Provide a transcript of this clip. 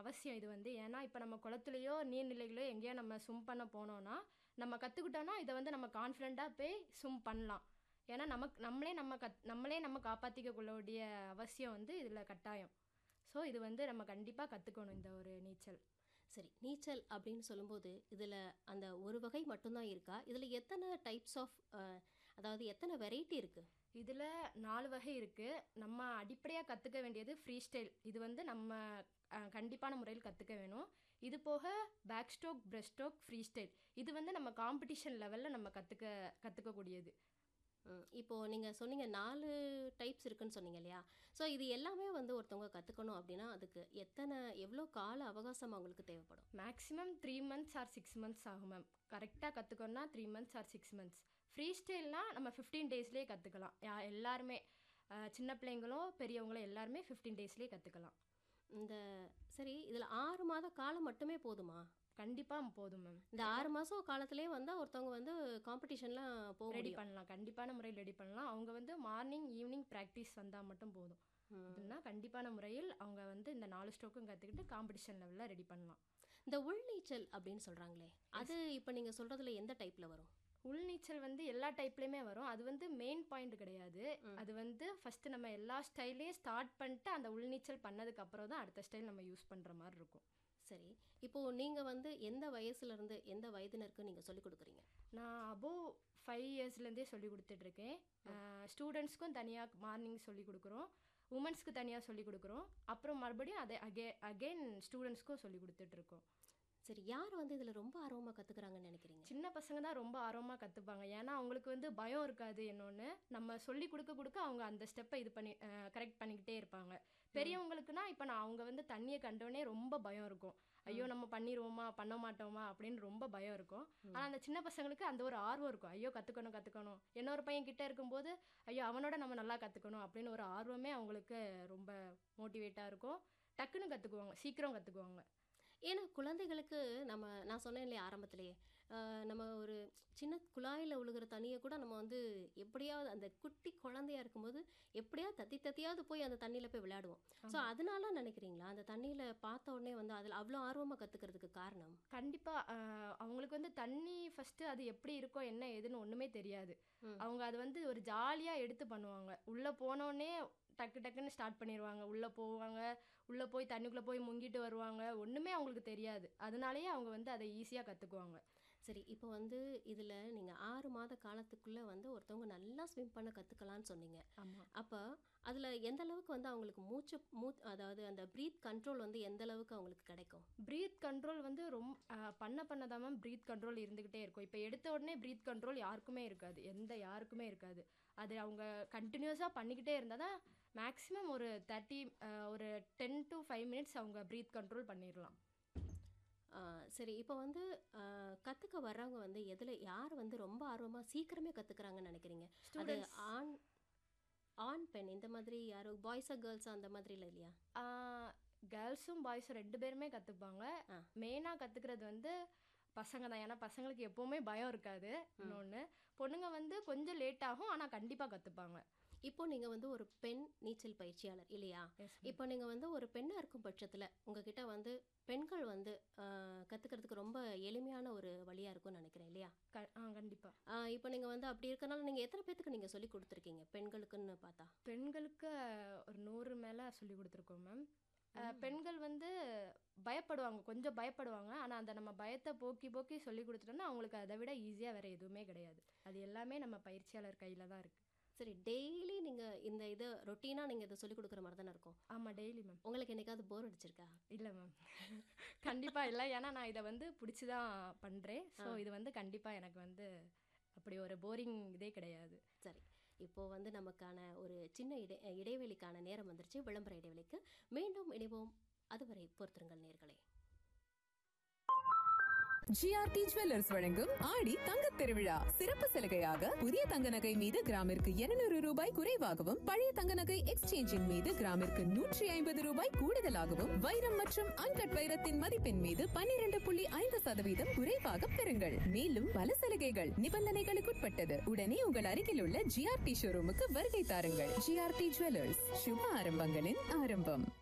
அவசியம் இது வந்து ஏன்னா இப்போ நம்ம குளத்துலையோ நீர்நிலைகளோ எங்கேயோ நம்ம ஸ்விம் பண்ண போனோம்னா நம்ம கற்றுக்கிட்டோன்னா இதை வந்து நம்ம கான்ஃபிடெண்ட்டாக போய் ஸ்விம் பண்ணலாம் ஏன்னா நமக்கு நம்மளே நம்ம கத் நம்மளே நம்ம காப்பாற்றிக்க கொள்ளக்கூடிய அவசியம் வந்து இதில் கட்டாயம் ஸோ இது வந்து நம்ம கண்டிப்பாக கற்றுக்கணும் இந்த ஒரு நீச்சல் சரி நீச்சல் அப்படின்னு சொல்லும்போது இதில் அந்த ஒரு வகை மட்டும்தான் இருக்கா இதில் எத்தனை டைப்ஸ் ஆஃப் அதாவது எத்தனை வெரைட்டி இருக்குது இதில் நாலு வகை இருக்குது நம்ம அடிப்படையாக கற்றுக்க வேண்டியது ஃப்ரீ ஸ்டைல் இது வந்து நம்ம அஹ், கண்டிப்பான முறையில் கற்றுக்க வேணும் இது போக back stroke breast stroke free style இது வந்து நம்ம காம்படிஷன் லெவலில் நம்ம கற்றுக்க கற்றுக்கக்கூடியது இப்போது நீங்கள் சொன்னீங்க நாலு டைப்ஸ் இருக்குன்னு சொன்னீங்க இல்லையா ஸோ இது எல்லாமே வந்து ஒருத்தவங்க கற்றுக்கணும் அப்படின்னா அதுக்கு எத்தனை எவ்வளோ கால அவகாசம் அவங்களுக்கு தேவைப்படும் maximum three months or six months ஆகும் மேம் கரெக்டாக கற்றுக்கணும்னா three months or six months free ஸ்டைல்னால் நம்ம ஃபிஃப்டீன் டேஸ்லேயே கற்றுக்கலாம் யா எல்லாருமே அஹ், சின்ன பிள்ளைங்களும் பெரியவங்களும் எல்லாருமே ஃபிஃப்டீன் டேஸ்லேயே கற்றுக்கலாம் இந்த சரி இதில் ஆறு மாத காலம் மட்டுமே போதுமா கண்டிப்பாக போதும் மேம் இந்த ஆறு மாதம் காலத்திலே வந்தால் ஒருத்தவங்க வந்து காம்படிஷன்லாம் போக ரெடி முடியும் பண்ணலாம் கண்டிப்பான முறையில் ரெடி பண்ணலாம் அவங்க வந்து மார்னிங் ஈவினிங் ப்ராக்டிஸ் வந்தால் மட்டும் போதும் அப்படின்னா கண்டிப்பான முறையில் அவங்க வந்து இந்த நாலு ஸ்ட்ரோக்கும் கற்றுக்கிட்டு காம்படிஷன் லெவலில் ரெடி பண்ணலாம் இந்த உள்நீச்சல் அப்படின்னு சொல்கிறாங்களே அது இப்போ நீங்கள் சொல்கிறதுல எந்த டைப்பில் வரும் உள்நீச்சல் வந்து எல்லா டைப்லேயுமே வரும் அது வந்து மெயின் பாயிண்ட் கிடையாது அது வந்து ஃபஸ்ட்டு நம்ம எல்லா ஸ்டைலையும் ஸ்டார்ட் பண்ணிட்டு அந்த உள்நீச்சல் பண்ணதுக்கு அப்புறம் தான் அடுத்த ஸ்டைல் நம்ம யூஸ் பண்ணுற மாதிரி இருக்கும் சரி இப்போது நீங்கள் வந்து எந்த வயசுலேருந்து எந்த வயதினருக்கு நீங்கள் சொல்லிக் கொடுக்குறீங்க நான் அபோவ் ஃபைவ் இயர்ஸ்லேருந்தே சொல்லி கொடுத்துட்ருக்கேன் ஸ்டூடெண்ட்ஸ்க்கும் தனியாக மார்னிங் சொல்லி கொடுக்குறோம் உமன்ஸ்க்கு தனியாக சொல்லி கொடுக்குறோம் அப்புறம் மறுபடியும் அதை அகே அகெயின் ஸ்டூடெண்ட்ஸ்க்கும் சொல்லி கொடுத்துட்ருக்கோம் சரி யார் வந்து இதில் ரொம்ப ஆர்வமாக கற்றுக்குறாங்கன்னு நினைக்கிறீங்க சின்ன பசங்க தான் ரொம்ப ஆர்வமாக கற்றுப்பாங்க ஏன்னா அவங்களுக்கு வந்து பயம் இருக்காது என்னொன்று நம்ம சொல்லி கொடுக்க கொடுக்க அவங்க அந்த ஸ்டெப்பை இது பண்ணி கரெக்ட் பண்ணிக்கிட்டே இருப்பாங்க பெரியவங்களுக்குனா இப்போ நான் அவங்க வந்து தண்ணியை கண்டோடனே ரொம்ப பயம் இருக்கும் ஐயோ நம்ம பண்ணிடுவோமா பண்ண மாட்டோமா அப்படின்னு ரொம்ப பயம் இருக்கும் ஆனால் அந்த சின்ன பசங்களுக்கு அந்த ஒரு ஆர்வம் இருக்கும் ஐயோ கற்றுக்கணும் கற்றுக்கணும் இன்னொரு பையன் கிட்ட இருக்கும்போது ஐயோ அவனோட நம்ம நல்லா கற்றுக்கணும் அப்படின்னு ஒரு ஆர்வமே அவங்களுக்கு ரொம்ப மோட்டிவேட்டாக இருக்கும் டக்குன்னு கற்றுக்குவாங்க சீக்கிரம் கற்றுக்குவாங்க ஏன்னா குழந்தைகளுக்கு நம்ம நான் சொன்னேன் இல்லையா ஆரம்பத்திலேயே ஆஹ் நம்ம ஒரு சின்ன குழாயில் உழுகிற தண்ணியை கூட நம்ம வந்து எப்படியாவது அந்த குட்டி குழந்தையா இருக்கும்போது எப்படியாவது தத்தி தத்தியாவது போய் அந்த தண்ணியில் போய் விளையாடுவோம் ஸோ அதனால நினைக்கிறீங்களா அந்த தண்ணியில் பார்த்த உடனே வந்து அதில் அவ்வளோ ஆர்வமாக கற்றுக்கிறதுக்கு காரணம் கண்டிப்பாக அவங்களுக்கு வந்து தண்ணி ஃபஸ்ட்டு அது எப்படி இருக்கோ என்ன ஏதுன்னு ஒன்றுமே தெரியாது அவங்க அது வந்து ஒரு ஜாலியாக எடுத்து பண்ணுவாங்க உள்ளே போனோடனே டக்கு டக்குன்னு ஸ்டார்ட் பண்ணிடுவாங்க உள்ளே போவாங்க உள்ளே போய் தண்ணிக்குள்ளே போய் முங்கிட்டு வருவாங்க ஒன்றுமே அவங்களுக்கு தெரியாது அதனாலேயே அவங்க வந்து அதை ஈஸியாக கற்றுக்குவாங்க சரி இப்போ வந்து இதில் நீங்கள் ஆறு மாத காலத்துக்குள்ளே வந்து ஒருத்தவங்க நல்லா ஸ்விம் பண்ண கற்றுக்கலான்னு சொன்னீங்க ஆமாம் அப்போ அதில் எந்த அளவுக்கு வந்து அவங்களுக்கு மூச்சு மூ அதாவது அந்த ப்ரீத் கண்ட்ரோல் வந்து எந்த அளவுக்கு அவங்களுக்கு கிடைக்கும் ப்ரீத் கண்ட்ரோல் வந்து ரொம்ப அஹ், பண்ண பண்ண தான் மேம் ப்ரீத் கண்ட்ரோல் இருந்துக்கிட்டே இருக்கும் இப்போ எடுத்த உடனே ப்ரீத் கண்ட்ரோல் யாருக்குமே இருக்காது எந்த யாருக்குமே இருக்காது அது அவங்க கண்டினியூஸாக பண்ணிக்கிட்டே இருந்தால் தான் மேக்ஸிமம் ஒரு தேர்ட்டி ஒரு டென் டு ஃபைவ் மினிட்ஸ் அவங்க ப்ரீத் கண்ட்ரோல் பண்ணிடலாம் ஆ, சரி இப்போ வந்து கற்றுக்க வர்றவங்க வந்து எதில் யார் வந்து ரொம்ப ஆர்வமாக சீக்கிரமே கற்றுக்குறாங்கன்னு நினைக்கிறீங்க அது ஆண் ஆண் பெண் இந்த மாதிரி யாரும் பாய்ஸா கேர்ள்ஸா அந்த மாதிரி இல்லை இல்லையா கேர்ள்ஸும் பாய்ஸும் ரெண்டு பேருமே கற்றுப்பாங்க மெயினாக கற்றுக்கிறது வந்து பசங்க தான் ஏன்னா பசங்களுக்கு எப்போவுமே பயம் இருக்காது இன்னொன்று பொண்ணுங்க வந்து கொஞ்சம் லேட் ஆகும் ஆனால் கண்டிப்பாக கற்றுப்பாங்க இப்போ நீங்கள் வந்து ஒரு பெண் நீச்சல் பயிற்சியாளர் இல்லையா இப்போ நீங்கள் வந்து ஒரு பெண்ணாக இருக்கும் பட்சத்தில் உங்ககிட்ட வந்து பெண்கள் வந்து கற்றுக்கிறதுக்கு ரொம்ப எளிமையான ஒரு வழியாக இருக்கும்னு நினைக்கிறேன் இல்லையா க ஆ கண்டிப்பாக ஆ, இப்போ நீங்கள் வந்து அப்படி இருக்கனால நீங்கள் எத்தனை பேத்துக்கு நீங்கள் சொல்லி கொடுத்துருக்கீங்க பெண்களுக்குன்னு பார்த்தா பெண்களுக்கு ஒரு நூறு மேலே சொல்லி கொடுத்துருக்கோம் மேம் பெண்கள் வந்து பயப்படுவாங்க கொஞ்சம் பயப்படுவாங்க ஆனால் அந்த நம்ம பயத்தை போக்கி போக்கி சொல்லி கொடுத்துட்டோம்னா அவங்களுக்கு அதை விட ஈஸியாக வேறு எதுவுமே கிடையாது அது எல்லாமே நம்ம பயிற்சியாளர் கையில் தான் இருக்குது சரி டெய்லி நீங்கள் இந்த இதை ரொட்டீனாக நீங்கள் இதை சொல்லி கொடுக்குற மாதிரி தானே இருக்கும் ஆமாம் டெய்லி மேம் உங்களுக்கு என்னைக்காவது போர் அடிச்சிருக்கா இல்லை மேம் கண்டிப்பாக இல்லை ஏன்னா நான் இதை வந்து பிடிச்சி தான் பண்ணுறேன் ஸோ இது வந்து கண்டிப்பாக எனக்கு வந்து அப்படி ஒரு போரிங் இதே கிடையாது சரி இப்போ வந்து நமக்கான ஒரு சின்ன இடை இடைவெளிக்கான நேரம் வந்துருச்சு விளம்பர இடைவெளிக்கு மீண்டும் இணைவோம் அதுவரை பொறுத்திருங்கள் நேர்களே ஜிஆர்டி ஜுவல்லர்ஸ் வழங்கும் ஆடி தங்கத் திருவிழா சிறப்பு சலுகையாக புதிய தங்க நகை மீது கிராமிற்கு 200 ரூபாய் குறைவாகவும் பழைய தங்க நகை எக்ஸ்சேஞ்சின் மீது கிராமிற்கு நூற்றி ஐம்பது ரூபாய் கூடுதலாகவும் வைரம் மற்றும் அன்கட் வைரத்தின் மதிப்பின் மீது 12.5% புள்ளி ஐந்து சதவீதம் குறைவாக பெறுங்கள் மேலும் பல சலுகைகள் நிபந்தனைகளுக்குட்பட்டது உடனே உங்கள் அருகில் உள்ள ஜிஆர்டி ஷோரூமுக்கு வருகை தாருங்கள் ஜிஆர்டி ஜுவல்லர்ஸ் சுப ஆரம்பங்களின் ஆரம்பம்